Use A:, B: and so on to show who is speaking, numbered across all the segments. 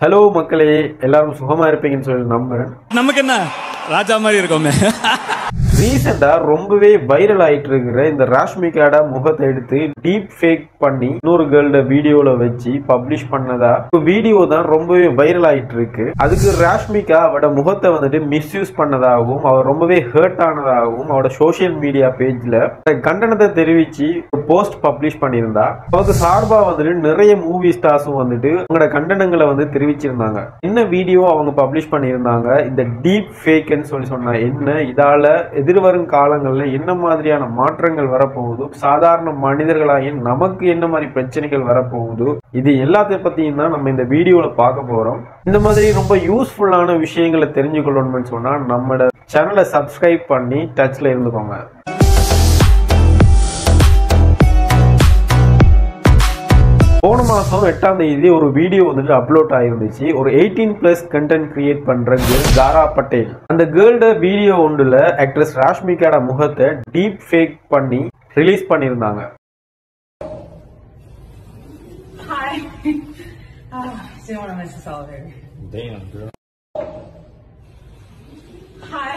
A: Hello மக்களே எல்லாரும் சுகமா இருப்பீங்கன்னு சொல்லி நம்புறேன்
B: நமக்கு என்ன ராஜா மாதிரி இருக்கோமே
A: ரீசெண்டா ரொம்பவே வைரல் ஆயிட்டு இருக்கிற இந்த ராஷ்மிகாட முகத்தை எடுத்து டீப் ஃபேக் பண்ணி இன்னொரு கேர்ளோட வீடியோல வச்சு பப்ளிஷ் பண்ணதா வீடியோ தான் ரொம்பவே வைரல் ஆயிட்டு இருக்கு அதுக்கு ராஷ்மிகா அவட முகத்தை வந்துட்டு மிஸ்யூஸ் பண்ணதாகவும் அவர் ரொம்பவே ஹர்ட் ஆனதாகவும் அவரோட சோஷியல் மீடியா பேஜ்ல கண்டனத்தை தெரிவிச்சு போஸ்ட் பப்ளிஷ் பண்ணியிருந்தா அவருக்கு சார்பா வந்துட்டு நிறைய மூவி ஸ்டார்ஸும் வந்துட்டு அவங்களோட கண்டனங்களை வந்து தெரிவிச்சிருந்தாங்க என்ன வீடியோ அவங்க பப்ளிஷ் பண்ணியிருந்தாங்க இந்த டீப் ஃபேக்னு சொல்லி சொன்னா என்ன இதால எதிர்வரும் காலங்கள்ல என்ன மாதிரியான மாற்றங்கள் வரப்போகுது சாதாரண மனிதர்களாகிய நமக்கு என்ன மாதிரி பிரச்சனைகள் வரப்போகுது இது எல்லாத்தையும் பத்தியும் தான் நம்ம இந்த வீடியோல பார்க்க போறோம் இந்த மாதிரி ரொம்ப யூஸ்ஃபுல்லான விஷயங்களை தெரிஞ்சுக்கொள்ளணும்னு சொன்னா நம்மளோட சேனலை சப்ஸ்கிரைப் பண்ணி டச்ல இருந்துக்கோங்க போன மாசம் எட்டாம் தேதி ஒரு வீடியோ வந்துட்டு அப்லோட் ஆயிருந்துச்சு ஒரு எயிட்டீன் பிளஸ் கண்டென்ட் கிரியேட் பண்ற கேர்ள் தாரா பட்டேல் அந்த கேர்ளோட வீடியோ ஒன்றுல ஆக்ட்ரஸ் ராஷ்மிகாட முகத்தை டீப் ஃபேக் பண்ணி ரிலீஸ் பண்ணியிருந்தாங்க
C: Hi. oh, didn't want to miss this all here. Hi.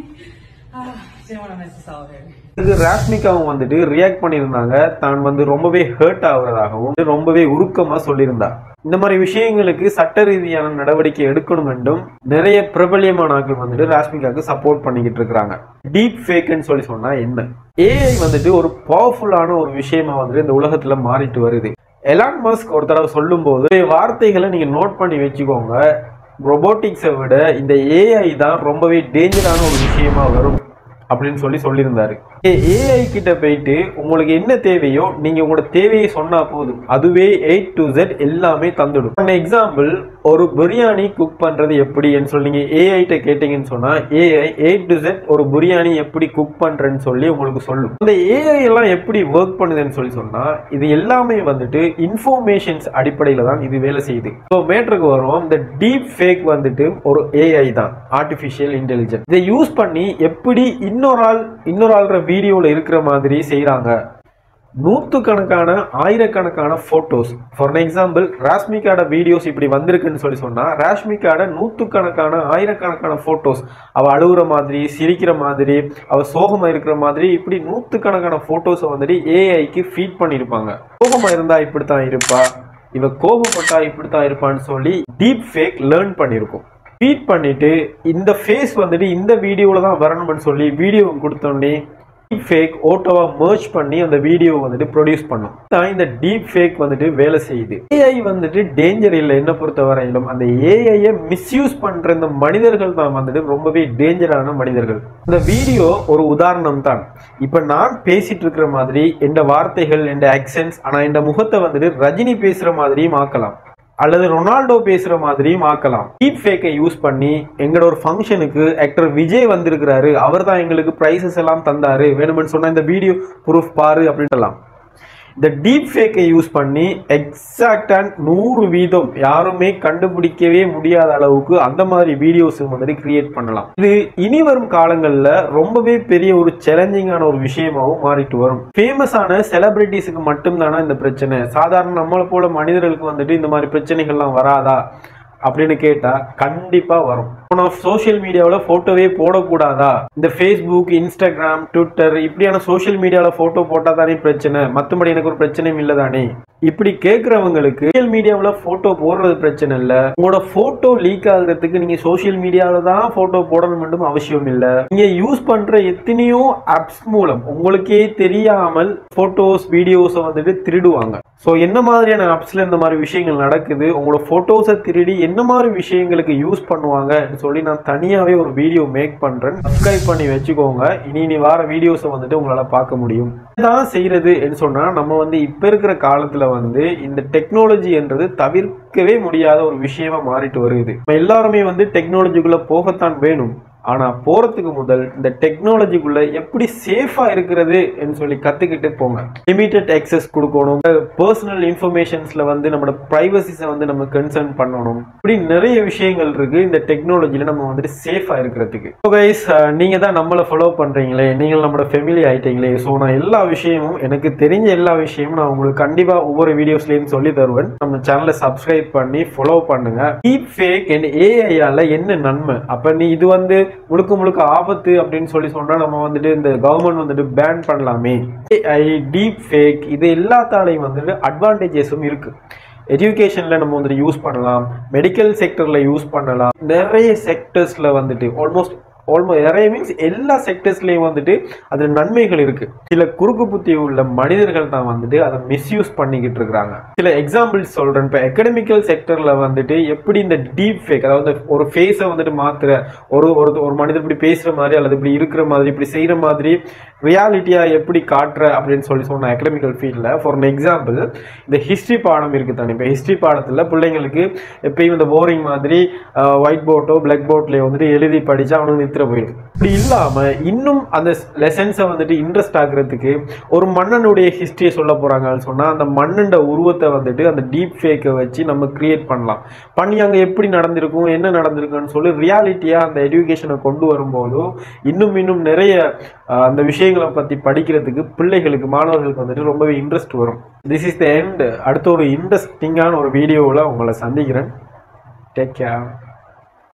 C: oh, didn't want to miss this all here.
A: இதுக்கு ராஷ்மிகாவும் வந்துட்டு ரியாக்ட் பண்ணியிருந்தாங்க தான் வந்து ரொம்பவே ஹர்ட் ஆகுறதாகவும் ரொம்பவே உருக்கமா சொல்லியிருந்தா இந்த மாதிரி விஷயங்களுக்கு சட்ட ரீதியான நடவடிக்கை எடுக்கணும் என்றும் நிறைய பிரபலியமான ஆட்கள் வந்துட்டு ராஷ்மிகாவுக்கு சப்போர்ட் பண்ணிக்கிட்டு இருக்கிறாங்க டீப் ஃபேக்னு சொல்லி சொன்னா என்ன ஏஐ வந்துட்டு ஒரு பவர்ஃபுல்லான ஒரு விஷயமா வந்துட்டு இந்த உலகத்துல மாறிட்டு வருது எலான் மஸ்க் ஒரு தடவை சொல்லும்போது வார்த்தைகளை நீங்க நோட் பண்ணி வச்சுக்கோங்க ரொபோட்டிக்ஸை விட இந்த ஏஐ தான் ரொம்பவே டேஞ்சரான ஒரு விஷயமா வரும் அப்படின்னு சொல்லி சொல்லியிருந்தாரு ஏஐ கிட்ட போயிட்டு உங்களுக்கு என்ன தேவையோ நீங்க உங்களோட தேவையை சொன்னா போதும் அதுவே எயிட் டு Z எல்லாமே தந்துடும் ஃபார் எக்ஸாம்பிள் ஒரு பிரியாணி குக் பண்றது எப்படின்னு சொல்லி நீங்க ஏஐ கிட்ட கேட்டீங்கன்னு சொன்னா ஏஐ எயிட் டு Z ஒரு பிரியாணி எப்படி குக் பண்றேன்னு சொல்லி உங்களுக்கு சொல்லும் இந்த ஏஐ எல்லாம் எப்படி ஒர்க் பண்ணுதுன்னு சொல்லி சொன்னா இது எல்லாமே வந்துட்டு இன்ஃபர்மேஷன்ஸ் அடிப்படையில தான் இது வேலை செய்யுது ஸோ மேட்ருக்கு வரும் இந்த டீப் ஃபேக் வந்துட்டு ஒரு ஏஐ தான் ஆர்டிஃபிஷியல் இன்டெலிஜென்ஸ் இதை யூஸ் பண்ணி எப்படி இன்னொரு ஆள் இன்னொரு ஆள்ற வீடியோவில் இருக்கிற மாதிரி செய்கிறாங்க நூற்றுக்கணக்கான ஆயிரக்கணக்கான ஃபோட்டோஸ் ஃபார் எக்ஸாம்பிள் ராஷ்மிகாட வீடியோஸ் இப்படி வந்திருக்குன்னு சொல்லி சொன்னால் ராஷ்மிகாட நூற்றுக்கணக்கான ஆயிரக்கணக்கான ஃபோட்டோஸ் அவள் அழுகுற மாதிரி சிரிக்கிற மாதிரி அவள் சோகமாக இருக்கிற மாதிரி இப்படி நூற்றுக்கணக்கான ஃபோட்டோஸை வந்துட்டு ஏஐக்கு ஃபீட் பண்ணியிருப்பாங்க சோகமாக இருந்தால் இப்படி தான் இருப்பா இவ கோபப்பட்டா இப்படித்தான் இருப்பான்னு சொல்லி டீப் ஃபேக் லேர்ன் பண்ணியிருக்கும் ஃபீட் பண்ணிட்டு இந்த ஃபேஸ் வந்துட்டு இந்த வீடியோவில் தான் வரணும்னு சொல்லி வீடியோ கொடுத்தோடனே டீப் ஃபேக் ஓட்டோவா மர்ஜ் பண்ணி அந்த வீடியோ வந்துட்டு ப்ரொடியூஸ் பண்ணும் தான் இந்த டீப் ஃபேக் வந்துட்டு வேலை செய்யுது ஏஐ வந்துட்டு டேஞ்சர் இல்லை என்ன பொறுத்த வரையிலும் அந்த ஏஐயை மிஸ்யூஸ் பண்ற இந்த மனிதர்கள் தான் வந்துட்டு ரொம்பவே டேஞ்சரான மனிதர்கள் இந்த வீடியோ ஒரு உதாரணம் தான் இப்ப நான் பேசிட்டு இருக்கிற மாதிரி எந்த வார்த்தைகள் எந்த ஆக்சன்ஸ் ஆனா இந்த முகத்தை வந்துட்டு ரஜினி பேசுற மாதிரியும் ஆக்கலாம் அல்லது ரொனால்டோ பேசுற மாதிரியும் ஆக்கலாம் டீப் ஃபேக்கை யூஸ் பண்ணி எங்களோட ஒரு ஃபங்க்ஷனுக்கு ஆக்டர் விஜய் வந்திருக்கிறாரு அவர் தான் எங்களுக்கு ப்ரைஸஸ் எல்லாம் தந்தாரு வேணும்னு சொன்னா இந்த வீடியோ ப்ரூஃப் பாரு அப்படின்ட்டுலாம் இந்த டீப் ஃபேக்கை யூஸ் பண்ணி எக்ஸாக்டாக நூறு வீதம் யாருமே கண்டுபிடிக்கவே முடியாத அளவுக்கு அந்த மாதிரி வீடியோஸ் வந்துட்டு கிரியேட் பண்ணலாம் இது இனி வரும் காலங்களில் ரொம்பவே பெரிய ஒரு சேலஞ்சிங்கான ஒரு விஷயமாகவும் மாறிட்டு வரும் ஃபேமஸான செலிபிரிட்டிஸுக்கு மட்டும்தானா இந்த பிரச்சனை சாதாரண நம்மளை போல மனிதர்களுக்கு வந்துட்டு இந்த மாதிரி பிரச்சனைகள்லாம் வராதா அப்படின்னு கேட்டா கண்டிப்பா வரும் சோஷியல் மீடியாவில் போட்டோவே போடக்கூடாதா இந்த ஃபேஸ்புக் இன்ஸ்டாகிராம் ட்விட்டர் இப்படியான சோஷியல் மீடியாவில் போட்டோ போட்டா தானே பிரச்சனை மற்றபடி எனக்கு ஒரு பிரச்சனையும் இல்லை தானே இப்படி கேட்குறவங்களுக்கு சோஷியல் மீடியாவில் போட்டோ போடுறது பிரச்சனை இல்லை உங்களோட போட்டோ லீக் ஆகுறதுக்கு நீங்க சோஷியல் மீடியாவில் தான் போட்டோ போடணும் மட்டும் அவசியம் இல்லை நீங்க யூஸ் பண்ற எத்தனையோ ஆப்ஸ் மூலம் உங்களுக்கே தெரியாமல் போட்டோஸ் வீடியோஸை வந்துட்டு திருடுவாங்க ஸோ என்ன மாதிரியான ஆப்ஸ்ல இந்த மாதிரி விஷயங்கள் நடக்குது உங்களோட போட்டோஸை திருடி என்ன மாதிரி விஷயங்களுக்கு யூஸ் பண்ணுவாங்கன்னு சொல்லி நான் தனியாகவே ஒரு வீடியோ மேக் பண்றேன் சப்ஸ்கிரைப் பண்ணி வச்சுக்கோங்க இனி இனி வார வீடியோஸை வந்துட்டு உங்களால பார்க்க முடியும் தான் செய்யறது சொன்னா நம்ம வந்து இப்ப இருக்கிற காலத்துல வந்து இந்த டெக்னாலஜி என்றது தவிர்க்கவே முடியாத ஒரு விஷயமா மாறிட்டு வருது நம்ம எல்லாருமே வந்து டெக்னாலஜிக்குள்ள போகத்தான் வேணும் ஆனா போறதுக்கு முதல் இந்த டெக்னாலஜிக்குள்ள எப்படி சேஃபா இருக்கிறது சொல்லி கத்துக்கிட்டு போங்க லிமிட்டட் access கொடுக்கணும் பர்சனல் இன்ஃபர்மேஷன்ஸ்ல வந்து நம்மளோட ப்ரைவசிஸை வந்து நம்ம கன்சர்ன் பண்ணணும் இப்படி நிறைய விஷயங்கள் இருக்கு இந்த டெக்னாலஜில நம்ம வந்துட்டு சேஃபா இருக்கிறதுக்கு ஸோ கைஸ் நீங்க தான் நம்மளை ஃபாலோ பண்றீங்களே நீங்கள் நம்மளோட ஃபெமிலி ஆயிட்டீங்களே ஸோ நான் எல்லா விஷயமும் எனக்கு தெரிஞ்ச எல்லா விஷயமும் நான் உங்களுக்கு கண்டிப்பா ஒவ்வொரு வீடியோஸ்லயும் சொல்லி தருவேன் நம்ம சேனலை சப்ஸ்கிரைப் பண்ணி ஃபாலோ பண்ணுங்க டீப் ஃபேக் அண்ட் ஏஐயால என்ன நன்மை அப்ப நீ இது வந்து முழுக்க முழுக்க ஆபத்து அப்படின்னு சொல்லி சொன்னா நம்ம வந்துட்டு இந்த கவர்மெண்ட் வந்துட்டு பேன் பண்ணலாமே ஏஐ டீப் ஃபேக் இது எல்லாத்தாலையும் வந்துட்டு அட்வான்டேஜஸும் இருக்கு எஜுகேஷன்ல நம்ம வந்துட்டு யூஸ் பண்ணலாம் மெடிக்கல் செக்டர்ல யூஸ் பண்ணலாம் நிறைய செக்டர்ஸ்ல வந்துட்டு ஆல்மோஸ்ட் ஆல்மோஸ்ட் நிறைய மீன்ஸ் எல்லா செக்டர்ஸ்லயும் வந்துட்டு அது நன்மைகள் இருக்கு சில குறுக்கு புத்தி உள்ள மனிதர்கள் தான் வந்துட்டு அதை மிஸ்யூஸ் பண்ணிக்கிட்டு இருக்கிறாங்க சில எக்ஸாம்பிள்ஸ் சொல்றேன் இப்போ எக்கடமிக்கல் செக்டர்ல வந்துட்டு எப்படி இந்த டீப் ஃபேக் அதாவது ஒரு ஃபேஸை வந்துட்டு மாத்துற ஒரு ஒரு ஒரு மனிதர் இப்படி பேசுற மாதிரி அல்லது இப்படி இருக்கிற மாதிரி இப்படி செய்யற மாதிரி ரியாலிட்டியா எப்படி காட்டுற அப்படின்னு சொல்லி சொன்ன அகடமிக்கல் ஃபீல்டில் ஃபார் an எக்ஸாம்பிள் இந்த ஹிஸ்ட்ரி பாடம் இருக்கு தானே இப்போ ஹிஸ்ட்ரி பாடத்தில் பிள்ளைங்களுக்கு எப்பயும் இந்த போரிங் மாதிரி ஒயிட் போர்ட்டோ பிளாக் போர்ட்லேயே வந்துட்டு எழுதி படிச்சா அவனுக்கு நித்திர போயிடும் இப்படி இல்லாம இன்னும் அந்த லெசன்ஸை வந்துட்டு இன்ட்ரெஸ்ட் ஆகுறதுக்கு ஒரு மன்னனுடைய ஹிஸ்டரியை சொல்ல போறாங்கன்னு சொன்னா அந்த மன்னனோட உருவத்தை வந்துட்டு அந்த டீப் ஃபேக்கை வச்சு நம்ம கிரியேட் பண்ணலாம் பண்ணி அங்க எப்படி நடந்திருக்கும் என்ன நடந்திருக்குன்னு சொல்லி ரியாலிட்டியா அந்த எஜுகேஷனை கொண்டு வரும்போதும் இன்னும் இன்னும் நிறைய ஆஹ், அந்த விஷயங்களை பத்தி படிக்கிறதுக்கு பிள்ளைகளுக்கு மாணவர்களுக்கு வந்துட்டு ரொம்பவே இன்ட்ரெஸ்ட் வரும் திஸ் இஸ் த எண்ட் அடுத்த ஒரு இன்ட்ரெஸ்டிங்கான ஒரு வீடியோவில் உங்களை சந்திக்கிறேன் டேக் கேர்